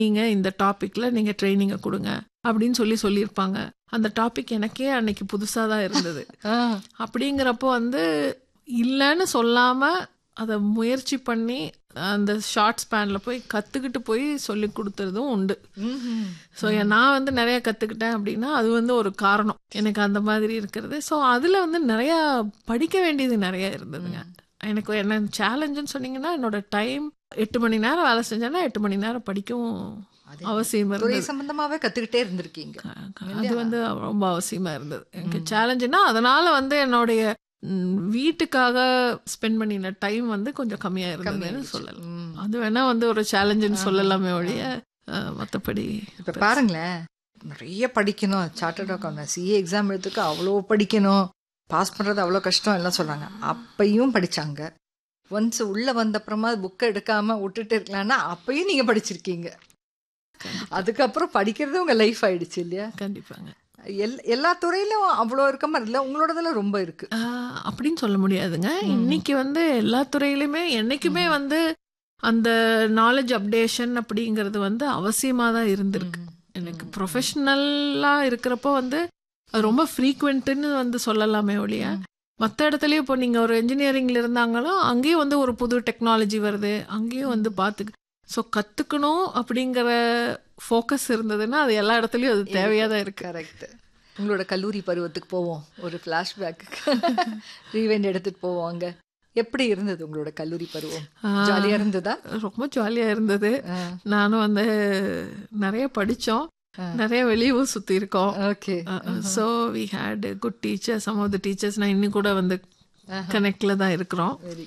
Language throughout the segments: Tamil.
நீங்க இந்த டாபிக்ல நீங்க ட்ரைனிங்கை கொடுங்க அப்படின்னு சொல்லி சொல்லியிருப்பாங்க அந்த டாபிக் எனக்கே அன்னைக்கு புதுசாக தான் இருந்தது ஆ, அப்படிங்கிறப்போ வந்து இல்லைன்னு சொல்லாம அதை முயற்சி பண்ணி அந்த ஷார்ட் ஸ்பேனில் போய் கற்றுக்கிட்டு போய் சொல்லி கொடுத்துறதும் உண்டு ம்ஹும். ஸோ நான் வந்து நிறைய கற்றுக்கிட்டேன் அப்படின்னா அது வந்து ஒரு காரணம் எனக்கு அந்த மாதிரி இருக்கிறது ஸோ அதில் வந்து நிறையா படிக்க வேண்டியது நிறைய இருந்ததுங்க எனக்கு என்ன சேலஞ்சுன்னு சொன்னீங்கன்னா என்னோட டைம் எட்டு மணி நேரம் வேலை செஞ்சேன்னா எட்டு மணி நேரம் படிக்கவும் அதே அவசியம் துறை இருந்தது சம்பந்தமாவே கத்துக்கிட்டே இருந்திருக்கீங்க அது வந்து ரொம்ப அவசியமா இருந்தது எனக்கு சேலஞ்சுனா அதனால வந்து என்னுடைய ம், வீட்டுக்காக ஸ்பெண்ட் பண்ணின டைம் வந்து கொஞ்சம் கம்மியா இருந்ததுன்னு கம்மியாயிடுச்சு. சொல்லலாம் ம். அது வேணா வந்து ஒரு சேலஞ்சுன்னு சொல்லலாமே ஒழிய அஹ், மத்தபடி இப்ப பாருங்களேன் நிறைய படிக்கணும் சார்ட்டர்ட் அக்கௌண்ட் சிஏ எக்ஸாம் எழுதுக்கு அவ்வளோ படிக்கணும் பாஸ் பண்றது அவ்வளோ கஷ்டம் எல்லாம் சொல்றாங்க அப்பையும் படிச்சாங்க ஒன்ஸ் உள்ள வந்த அப்புறமா புக்கை எடுக்காம விட்டுட்டு இருக்கலாம்னா அப்பயும் நீங்க படிச்சிருக்கீங்க அதுக்கப்புறம் படிக்கிறது உங்க லைஃப் ஆயிடுச்சு இல்லையா கண்டிப்பாங்க எல் எல்லா துறையிலும் அவ்வளோ இருக்க மாதிரி இல்லை உங்களோடதுல ரொம்ப இருக்கு ஆஹ், அப்படின்னு சொல்ல முடியாதுங்க இன்னைக்கு வந்து எல்லா துறையிலுமே என்னைக்குமே வந்து அந்த நாலேஜ் அப்டேஷன் அப்படிங்கிறது வந்து அவசியமா தான் இருந்திருக்கு எனக்கு ப்ரொஃபஷ்னலா இருக்கிறப்போ வந்து அது ரொம்ப ஃப்ரீக்வெண்ட்டுன்னு வந்து சொல்லலாமே ஒழிய மற்ற இடத்துலயும் இப்போ நீங்கள் ஒரு இன்ஜினியரிங்ல இருந்தாங்களும் அங்கேயும் வந்து ஒரு புது டெக்னாலஜி வருது அங்கேயும் வந்து பார்த்து ஸோ கற்றுக்கணும் அப்படிங்கிற ஃபோக்கஸ் இருந்ததுன்னா அது எல்லா இடத்துலையும் அது தேவையாக தான் இருக்கு கரெக்ட் உங்களோட கல்லூரி பருவத்துக்கு போவோம் ஒரு ஃப்ளாஷ்பேக்கு ரீவெண்ட் எடுத்துட்டு போவோம் அங்க எப்படி இருந்தது உங்களோட கல்லூரி பருவம் ஆஹ், ஜாலியா இருந்ததா ரொம்ப ஜாலியாக இருந்தது நானும் வந்து நிறைய படித்தோம் நிறைய வெளியூர் சுற்றி இருக்கோம் okay so we had good teachers some of the teachers நான் இன்னும் கூட வந்து கனெக்டில் தான் இருக்கிறோம் வெரி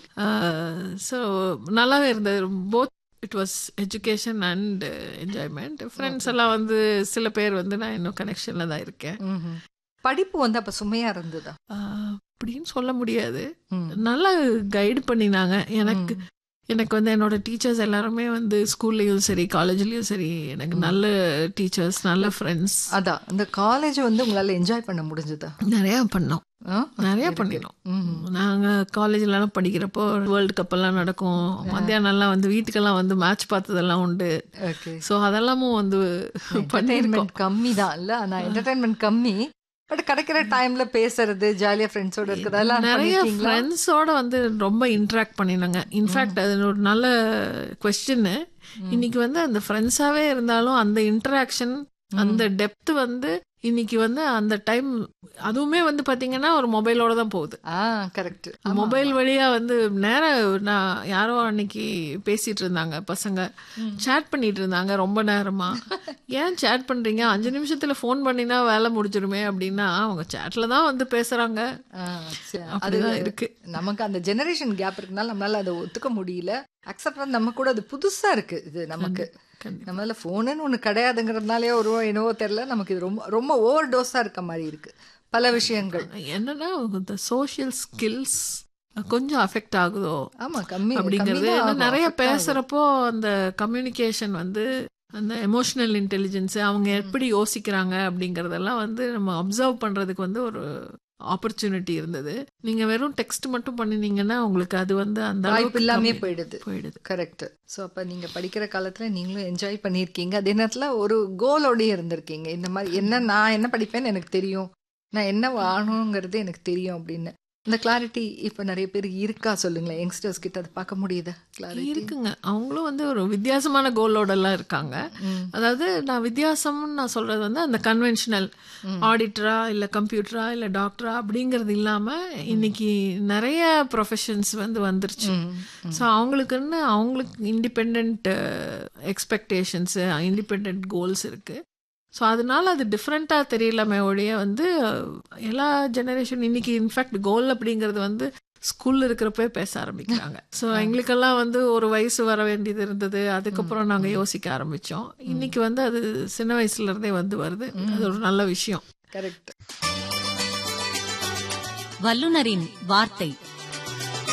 ஸோ நல்லாவே இருந்தது both it was education and enjoyment friends எல்லாம் வந்து சில பேர் வந்து நான் இன்னும் கனெக்ஷனில் தான் இருக்கேன் படிப்பு வந்து அப்ப சுமையா இருந்ததா ஆஹ், அப்படின்னு சொல்ல முடியாது ம். நல்லா கைடு பண்ணினாங்க எனக்கு எனக்கு வந்து என்னோட டீச்சர்ஸ் எல்லாருமே வந்து ஸ்கூல்லையும் சரி காலேஜ்லேயும் சரி எனக்கு நல்ல டீச்சர்ஸ் நல்ல ஃப்ரெண்ட்ஸ் அதான் அந்த காலேஜ் வந்து உங்களால என்ஜாய் பண்ண முடிஞ்சதா நிறையா பண்ணோம் ஆ? நிறைய இருக்கு. பண்ணினோம் ம். நாங்கள் காலேஜ்லலாம் படிக்கிறப்போ வேர்ல்டு கப் எல்லாம் நடக்கும் மத்தியானம்லாம் வந்து வீட்டுக்கெல்லாம் வந்து மேட்ச் பார்த்ததெல்லாம் உண்டு ஓகே ஸோ அதெல்லாமும் வந்து பண்ணியிருக்கோம் என்டர்டைன்மெண்ட் கம்மி தான் இல்ல ஆனா என்டர்டைன்மெண்ட் கம்மி பட் கிடைக்கிற டைம்ல பேசுறது ஜாலியா ஃப்ரெண்ட்ஸோட இருக்கிறது அதெல்லாம் நிறைய பண்ணிருக்கீங்களா ஃப்ரெண்ட்ஸோட வந்து ரொம்ப இன்ட்ராக்ட் பண்ணினாங்க இன்ஃபேக்ட் அது ஒரு நல்ல கொஸ்டின் இன்னைக்கு வந்து அந்த ஃப்ரெண்ட்ஸாவே இருந்தாலும் அந்த இன்டராக்ஷன் அந்த டெப்த் வந்து இன்னைக்கு வந்து அந்த டைம் அதுவுமே வந்து பாத்தீங்கன்னா ஒரு மொபைலோட தான் போகுது ஆ கரெக்ட் மொபைல் வழியா வந்து நேரம் நான் யாரோ அன்னைக்கு பேசிட்டு இருந்தாங்க பசங்க சேட் பண்ணிட்டு இருந்தாங்க ரொம்ப நேரமா ஏன் சேட் பண்றீங்க அஞ்சு நிமிஷத்துல ஃபோன் பண்ணினா வேலை முடிஞ்சிருமே அப்படின்னா அவங்க சேட்ல தான் வந்து பேசுறாங்க அது அப்படிதான் இருக்கு நமக்கு அந்த ஜெனரேஷன் கேப் இருக்கனால நம்மளால அதை ஒத்துக்க முடியல அக்செப்ட் பண்ண நம்ம கூட அது புதுசா இருக்கு இது நமக்கு கண்டிப்பா. நம்மளால போனுன்னு ஒண்ணு கிடையாதுங்கிறதுனாலே ஒரு என்னவோ தெரியல நமக்கு இது ரொம்ப ரொம்ப ஓவர் டோஸா இருக்க மாதிரி இருக்கு பல விஷயங்கள் என்னன்னா இந்த சோஷியல் ஸ்கில்ஸ் கொஞ்சம் அஃபெக்ட் ஆகுதோ ஆமா கம்மி அப்படிங்கிறது கம்மிதான் ஏன்னா ஆகும், நிறைய affect ஆகும். பேசுறப்போ அந்த கம்யூனிகேஷன் வந்து அந்த எமோஷனல் இன்டெலிஜென்ஸ் அவங்க எப்படி யோசிக்கிறாங்க அப்படிங்கறதெல்லாம் வந்து நம்ம அப்சர்வ் பண்றதுக்கு வந்து ஒரு ஆப்பர்ச்சுனிட்டி இருந்தது நீங்க வெறும் டெக்ஸ்ட் மட்டும் பண்ணினீங்கன்னா உங்களுக்கு அது வந்து அந்த வாய்ப்பு அளவுக்கு இல்லாமே கம்மி- போயிடுது போயிடுது கரெக்ட் ஸோ அப்போ நீங்கள் படிக்கிற காலத்தில் நீங்களும் என்ஜாய் பண்ணியிருக்கீங்க அதே நேரத்தில் ஒரு கோலோடய இருந்திருக்கீங்க இந்த மாதிரி என்ன நான் என்ன படிப்பேன்னு எனக்கு தெரியும் நான் என்ன ஆகணுங்கிறது எனக்கு தெரியும் அப்படின்னு இந்த கிளாரிட்டி இப்போ நிறைய பேர் இருக்கா சொல்லுங்களேன் யங்ஸ்டர்ஸ் கிட்ட அதை பார்க்க முடியுதா கிளாரிட்டி இருக்குங்க அவங்களும் வந்து ஒரு வித்தியாசமான கோலோட எல்லாம் இருக்காங்க அதாவது நான் வித்தியாசம்னு நான் சொல்றது வந்து அந்த கன்வென்ஷனல் ஆடிட்டரா இல்ல கம்ப்யூட்டரா இல்ல டாக்டரா அப்படிங்கிறது இல்லாம இன்னைக்கு நிறைய ப்ரொஃபஷன்ஸ் வந்து வந்துருச்சு ஸோ அவங்களுக்குன்னு அவங்களுக்கு இண்டிபெண்ட் எக்ஸ்பெக்டேஷன்ஸ் இண்டிபெண்ட் கோல்ஸ் இருக்கு ஸோ அதனால அது டிஃப்ரெண்ட்டாக தெரியலாமே ஒழிய வந்து எல்லா ஜெனரேஷன் இன்னைக்கு இன்ஃபேக்ட் கோல் அப்படிங்கிறது வந்து ஸ்கூல்ல இருக்கிறப்பே பேச ஆரம்பிக்கிறாங்க ஸோ எங்களுக்கெல்லாம் வந்து ஒரு வயசு வர வேண்டியது இருந்தது அதுக்கப்புறம் நாங்கள் யோசிக்க ஆரம்பித்தோம் இன்னைக்கு வந்து அது சின்ன வயசுல இருந்தே வந்து வருது அது ஒரு நல்ல விஷயம் கரெக்ட் வல்லுனரின் வார்த்தை